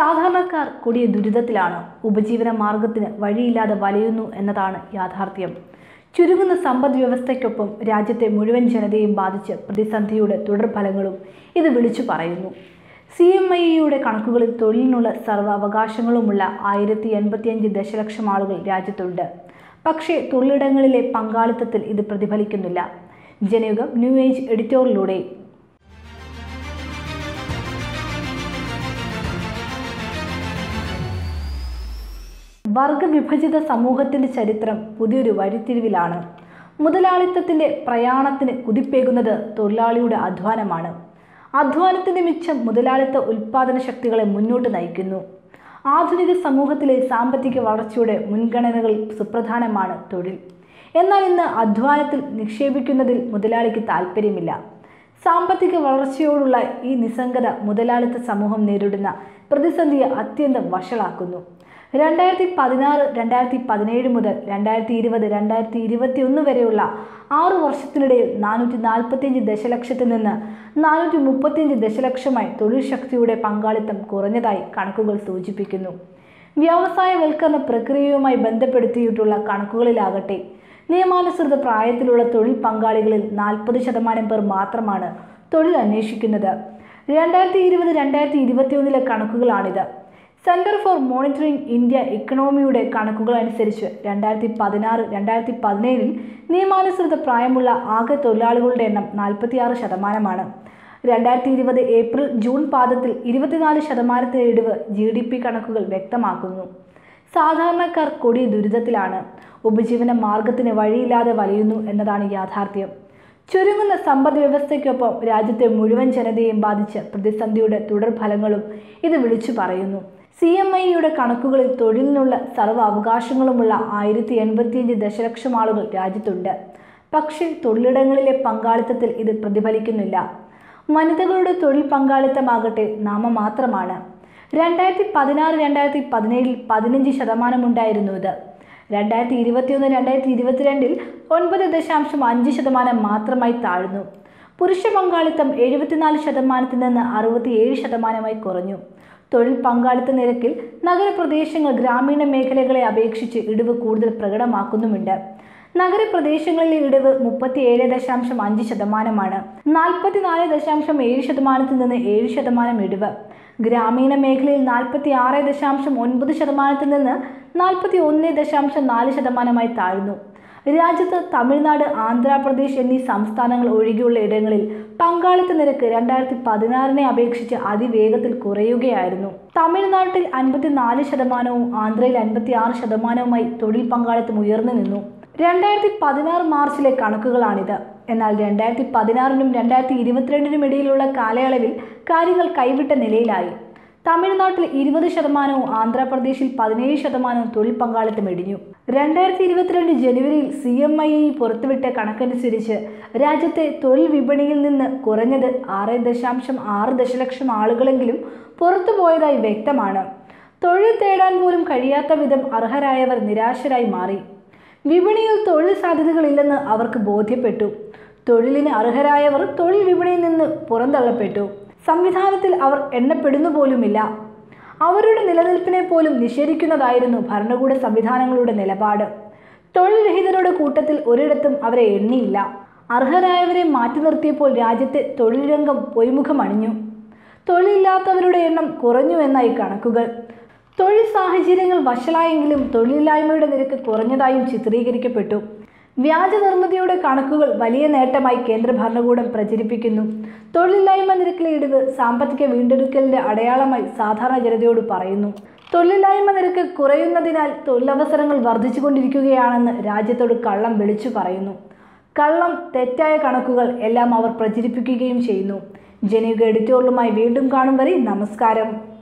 സാധാരണക്കാർ കൊടിയ ദുരിതത്തിലാണ് ഉപജീവന മാർഗത്തിന് വഴിയില്ലാതെ വലയുന്നു എന്നതാണ് യാഥാർത്ഥ്യം ചുരുങ്ങുന്ന സമ്പദ് വ്യവസ്ഥയ്ക്കൊപ്പം രാജ്യത്തെ മുഴുവൻ ജനതയും ബാധിച്ച് പ്രതിസന്ധിയുടെ തുടർഫലങ്ങളും ഇത് വിളിച്ചു പറയുന്നു സി എം ഐ യുടെ കണക്കുകളിൽ തൊഴിലിനുള്ള സർവ്വ അവകാശങ്ങളുമുള്ള ആയിരത്തി എൺപത്തിയഞ്ച് ദശലക്ഷം ആളുകൾ രാജ്യത്തുണ്ട് പക്ഷേ തൊഴിലിടങ്ങളിലെ പങ്കാളിത്തത്തിൽ ഇത് പ്രതിഫലിക്കുന്നില്ല ജനയുഗം ന്യൂ ഏജ് എഡിറ്റോറിലൂടെ വർഗവിഭജിത സമൂഹത്തിന്റെ ചരിത്രം പുതിയൊരു വഴിത്തിരിവിലാണ് മുതലാളിത്തത്തിന്റെ പ്രയാണത്തിന് കുതിപ്പേകുന്നത് തൊഴിലാളിയുടെ അധ്വാനമാണ് അധ്വാനത്തിന്റെ മിച്ചം മുതലാളിത്ത ഉൽപാദന ശക്തികളെ മുന്നോട്ട് നയിക്കുന്നു ആധുനിക സമൂഹത്തിലെ സാമ്പത്തിക വളർച്ചയുടെ മുൻഗണനകളിൽ സുപ്രധാനമാണ് തൊഴിൽ എന്നാൽ ഇന്ന് അധ്വാനത്തിൽ നിക്ഷേപിക്കുന്നതിൽ മുതലാളിക്ക് താല്പര്യമില്ല സാമ്പത്തിക വളർച്ചയോടുള്ള ഈ നിസ്സംഗത മുതലാളിത്ത സമൂഹം നേരിടുന്ന പ്രതിസന്ധിയെ അത്യന്തം വഷളാക്കുന്നു രണ്ടായിരത്തി പതിനാറ് രണ്ടായിരത്തി പതിനേഴ് മുതൽ രണ്ടായിരത്തി ഇരുപത് രണ്ടായിരത്തി ഇരുപത്തി ഒന്ന് വരെയുള്ള ആറു വർഷത്തിനിടയിൽ നാനൂറ്റി നാൽപ്പത്തിയഞ്ച് ദശലക്ഷത്തിൽ നിന്ന് നാനൂറ്റി മുപ്പത്തിയഞ്ച് ദശലക്ഷമായി തൊഴിൽ ശക്തിയുടെ പങ്കാളിത്തം കുറഞ്ഞതായി കണക്കുകൾ സൂചിപ്പിക്കുന്നു വ്യവസായവൽക്കരണ പ്രക്രിയയുമായി ബന്ധപ്പെടുത്തിയിട്ടുള്ള കണക്കുകളിലാകട്ടെ നിയമാനുസൃത പ്രായത്തിലുള്ള തൊഴിൽ പങ്കാളികളിൽ നാൽപ്പത് ശതമാനം പേർ മാത്രമാണ് തൊഴിൽ അന്വേഷിക്കുന്നത് രണ്ടായിരത്തി ഇരുപത് രണ്ടായിരത്തി ഇരുപത്തിയൊന്നിലെ കണക്കുകളാണിത് സെന്റർ ഫോർ മോണിറ്ററിംഗ് ഇന്ത്യ ഇക്കണോമിയുടെ കണക്കുകൾ അനുസരിച്ച് രണ്ടായിരത്തി പതിനാറ് രണ്ടായിരത്തി പതിനേഴിൽ നിയമാനുസൃത പ്രായമുള്ള ആകെ തൊഴിലാളികളുടെ എണ്ണം നാൽപ്പത്തിയാറ് ശതമാനമാണ് രണ്ടായിരത്തി ഇരുപത് ഏപ്രിൽ ജൂൺ പാദത്തിൽ ഇരുപത്തിനാല് ശതമാനത്തിന് ഇടിവ് ജി ഡി പി കണക്കുകൾ വ്യക്തമാക്കുന്നു സാധാരണക്കാർ കൊടിയ ദുരിതത്തിലാണ് ഉപജീവന മാർഗത്തിന് വഴിയില്ലാതെ വലയുന്നു എന്നതാണ് യാഥാർത്ഥ്യം ചുരുങ്ങുന്ന സമ്പദ് വ്യവസ്ഥയ്ക്കൊപ്പം രാജ്യത്തെ മുഴുവൻ ജനതയെയും ബാധിച്ച പ്രതിസന്ധിയുടെ തുടർഫലങ്ങളും ഇത് വിളിച്ചു പറയുന്നു സി എം ഐയുടെ കണക്കുകളിൽ തൊഴിലിനുള്ള സർവ്വ അവകാശങ്ങളുമുള്ള ആയിരത്തി എൺപത്തിയഞ്ച് ദശലക്ഷം ആളുകൾ രാജ്യത്തുണ്ട് പക്ഷേ തൊഴിലിടങ്ങളിലെ പങ്കാളിത്തത്തിൽ ഇത് പ്രതിഫലിക്കുന്നില്ല വനിതകളുടെ തൊഴിൽ പങ്കാളിത്തമാകട്ടെ നാമമാത്രമാണ് രണ്ടായിരത്തി പതിനാറ് രണ്ടായിരത്തി പതിനേഴിൽ പതിനഞ്ച് ശതമാനമുണ്ടായിരുന്നു ഇത് രണ്ടായിരത്തി ഇരുപത്തിയൊന്ന് രണ്ടായിരത്തി ഇരുപത്തിരണ്ടിൽ ഒൻപത് ദശാംശം അഞ്ച് ശതമാനം മാത്രമായി താഴ്ന്നു പുരുഷ പങ്കാളിത്തം എഴുപത്തിനാല് ശതമാനത്തിൽ നിന്ന് അറുപത്തിയേഴ് ശതമാനമായി കുറഞ്ഞു തൊഴിൽ പങ്കാളിത്ത നിരക്കിൽ നഗരപ്രദേശങ്ങൾ ഗ്രാമീണ മേഖലകളെ അപേക്ഷിച്ച് ഇടിവ് കൂടുതൽ പ്രകടമാക്കുന്നുമുണ്ട് നഗരപ്രദേശങ്ങളിലെ ഇടിവ് മുപ്പത്തിയേഴ് ദശാംശം അഞ്ച് ശതമാനമാണ് നാൽപ്പത്തിനാല് ദശാംശം ഏഴ് ശതമാനത്തിൽ നിന്ന് ഏഴ് ശതമാനം ഇടിവ് ഗ്രാമീണ മേഖലയിൽ നാൽപ്പത്തി ആറ് ദശാംശം ഒൻപത് ശതമാനത്തിൽ നിന്ന് നാൽപ്പത്തി ഒന്ന് ദശാംശം നാല് ശതമാനമായി താഴ്ന്നു രാജ്യത്ത് തമിഴ്നാട് ആന്ധ്രാപ്രദേശ് എന്നീ സംസ്ഥാനങ്ങൾ ഒഴികെയുള്ള ഇടങ്ങളിൽ പങ്കാളിത്ത നിരക്ക് രണ്ടായിരത്തി പതിനാറിനെ അപേക്ഷിച്ച് അതിവേഗത്തിൽ കുറയുകയായിരുന്നു തമിഴ്നാട്ടിൽ അൻപത്തിനാല് ശതമാനവും ആന്ധ്രയിൽ അൻപത്തി ആറ് ശതമാനവുമായി തൊഴിൽ പങ്കാളിത്തം ഉയർന്നു നിന്നു രണ്ടായിരത്തി പതിനാറ് മാർച്ചിലെ കണക്കുകളാണിത് എന്നാൽ രണ്ടായിരത്തി പതിനാറിനും രണ്ടായിരത്തി ഇരുപത്തിരണ്ടിനും ഇടയിലുള്ള കാലയളവിൽ കാര്യങ്ങൾ കൈവിട്ട നിലയിലായി തമിഴ്നാട്ടിൽ ഇരുപത് ശതമാനവും ആന്ധ്രാപ്രദേശിൽ പതിനേഴ് ശതമാനവും തൊഴിൽ പങ്കാളിത്തം ഇടിഞ്ഞു രണ്ടായിരത്തി ഇരുപത്തിരണ്ട് ജനുവരിയിൽ സി എം ഐ പുറത്തുവിട്ട കണക്കനുസരിച്ച് രാജ്യത്തെ തൊഴിൽ വിപണിയിൽ നിന്ന് കുറഞ്ഞത് ആറ് ദശാംശം ആറ് ദശലക്ഷം ആളുകളെങ്കിലും പുറത്തുപോയതായി വ്യക്തമാണ് തൊഴിൽ തേടാൻ പോലും കഴിയാത്ത വിധം അർഹരായവർ നിരാശരായി മാറി വിപണിയിൽ തൊഴിൽ സാധ്യതകളില്ലെന്ന് അവർക്ക് ബോധ്യപ്പെട്ടു തൊഴിലിന് അർഹരായവർ തൊഴിൽ വിപണിയിൽ നിന്ന് പുറന്തള്ളപ്പെട്ടു സംവിധാനത്തിൽ അവർ എണ്ണപ്പെടുന്നു പോലുമില്ല അവരുടെ നിലനിൽപ്പിനെ പോലും നിഷേധിക്കുന്നതായിരുന്നു ഭരണകൂട സംവിധാനങ്ങളുടെ നിലപാട് തൊഴിൽ രഹിതരുടെ കൂട്ടത്തിൽ ഒരിടത്തും അവരെ എണ്ണിയില്ല അർഹരായവരെ മാറ്റി നിർത്തിയപ്പോൾ രാജ്യത്തെ തൊഴിൽ രംഗം പൊയ്മുഖമണിഞ്ഞു തൊഴിലില്ലാത്തവരുടെ എണ്ണം കുറഞ്ഞു എന്നായി കണക്കുകൾ തൊഴിൽ സാഹചര്യങ്ങൾ വഷളായെങ്കിലും തൊഴിലില്ലായ്മയുടെ നിരക്ക് കുറഞ്ഞതായും ചിത്രീകരിക്കപ്പെട്ടു വ്യാജ നിർമ്മിതിയുടെ കണക്കുകൾ വലിയ നേട്ടമായി കേന്ദ്ര ഭരണകൂടം പ്രചരിപ്പിക്കുന്നു തൊഴിലില്ലായ്മ നിരക്കിലെ ഇടിവ് സാമ്പത്തിക വീണ്ടെടുക്കലിന്റെ അടയാളമായി സാധാരണ ജനതയോട് പറയുന്നു തൊഴിലില്ലായ്മ നിരക്ക് കുറയുന്നതിനാൽ തൊഴിലവസരങ്ങൾ വർദ്ധിച്ചുകൊണ്ടിരിക്കുകയാണെന്ന് രാജ്യത്തോട് കള്ളം വിളിച്ചു പറയുന്നു കള്ളം തെറ്റായ കണക്കുകൾ എല്ലാം അവർ പ്രചരിപ്പിക്കുകയും ചെയ്യുന്നു ജനയുഗ എഡിറ്റോറിയലുമായി വീണ്ടും കാണും വരെ നമസ്കാരം